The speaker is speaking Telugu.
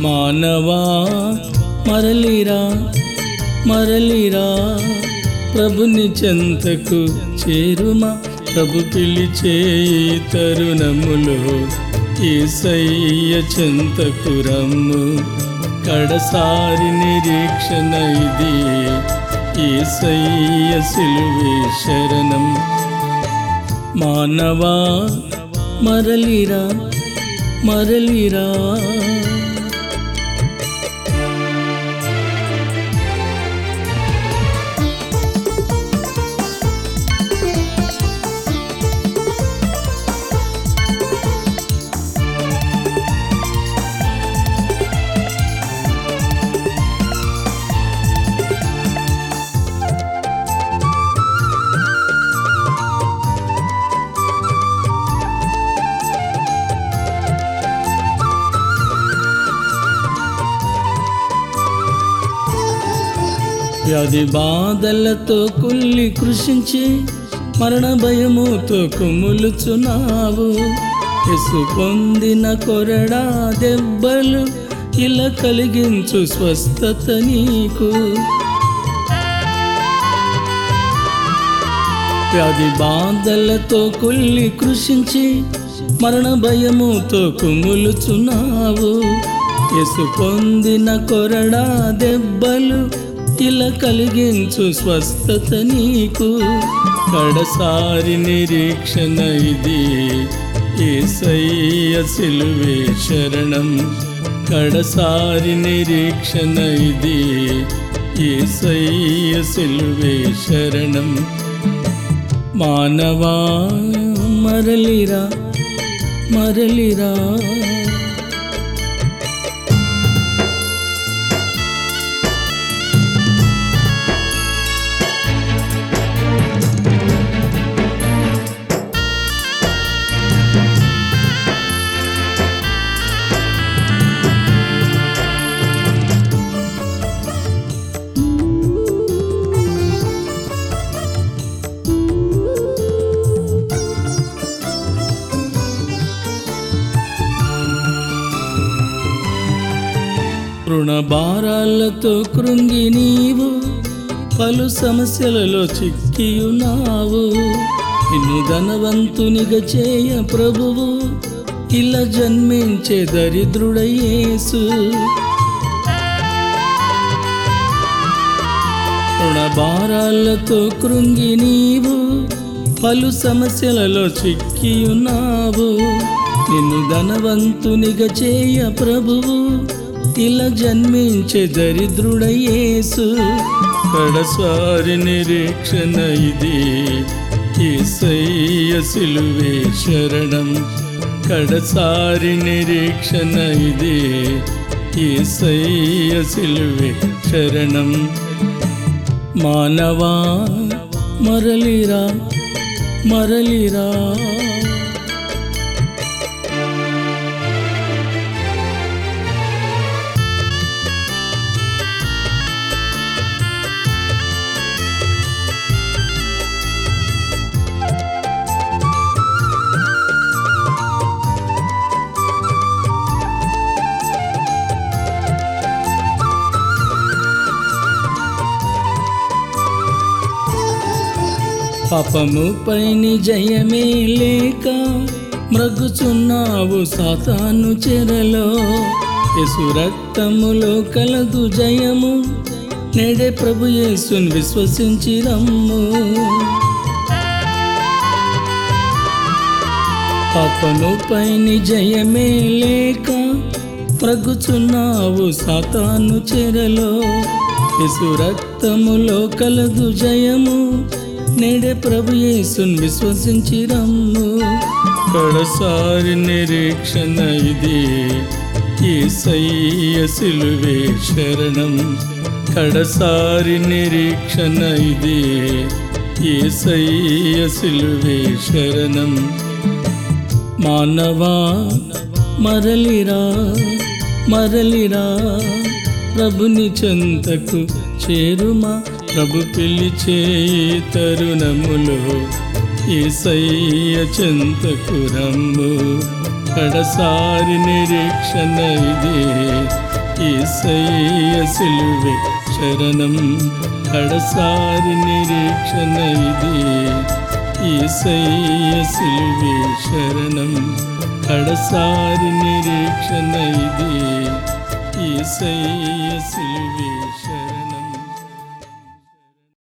మానవా మరలిరా మరలిరా ప్రభుని చెంతకు చేరుమా ప్రభు పిలిచే ఈ తరుణములో ఏసయ్య చెంతకు రమ్ము కడసారి నిరీక్షణ ఇది ఏసయ్య సిలువే శరణం మానవా మరలిరా మరలిరా వ్యాధి బాధలతో కుల్లి కృషించి మరణ భయముతో కుములుచున్నావు ఎసు పొందిన కొరడా దెబ్బలు ఇలా కలిగించు స్వస్థత నీకు వ్యాధి బాధలతో కుల్లి కృషించి మరణ భయముతో కుములుచున్నావు ఎసు పొందిన కొరడా దెబ్బలు ఇలా కలిగించు స్వస్థత నీకు కడసారి నిరీక్షణ ఇది ఏసయ్య సిలువే శరణం కడసారి నిరీక్షణ ఇది ఏసయ్య సిలువే శరణం మానవా మరలిరా మరలిరా రుణ భారాలతో కృంగి నీవు పలు సమస్యలలో చిక్కియున్నావు నిన్ను ధనవంతునిగా చేయ ప్రభువు ఇలా జన్మించే దరిద్రుడయేసు రుణ భారాలతో కృంగి నీవు పలు సమస్యలలో చిక్కియున్నావు నిన్ను ధనవంతునిగా చేయ ప్రభువు ఇలా జన్మించే దరిద్రుడయేసు కడసారి నిరీక్షణ ఇది ఏసయ్య సిలువే శరణం కడసారి నిరీక్షణ ఇది ఏసయ్య సిలువే శరణం మానవా మరలిరా మరలిరా పాపము పైని జయమే లేక మ్రగుచున్నావు సాతాను చెరలో యసు రక్తములో కలదు జయము నేడే ప్రభు యేసుని విశ్వసించి రమ్ము పాపను పైని జయమే లేక ప్రగుచున్నావు సాతాను చెరలో యసు రక్తములో కలదు జయము నేడే ప్రభు యేసుని విశ్వసించి రమ్ము కడసారి నిరీక్షణ ఇది ఏసయ్య సిలువే శరణం కడసారి నిరీక్షణ ఇది ఏసయ్య సిలువే శరణం మానవా మరలిరా మరలిరా ప్రభుని చెంతకు చేరుమా ప్రభు పిలిచే ఈ తరుణములో ఏసయ్య చెంతకు రమ్ము కడసారి నిరీక్షణ ఇది ఈసయ్య సిలువే శరణం కడసారి నిరీక్షణ ఇది ఈసయ్య సిలువే శరణం కడసారి నిరీక్షణ ఇది ఈసయ్య సిలువే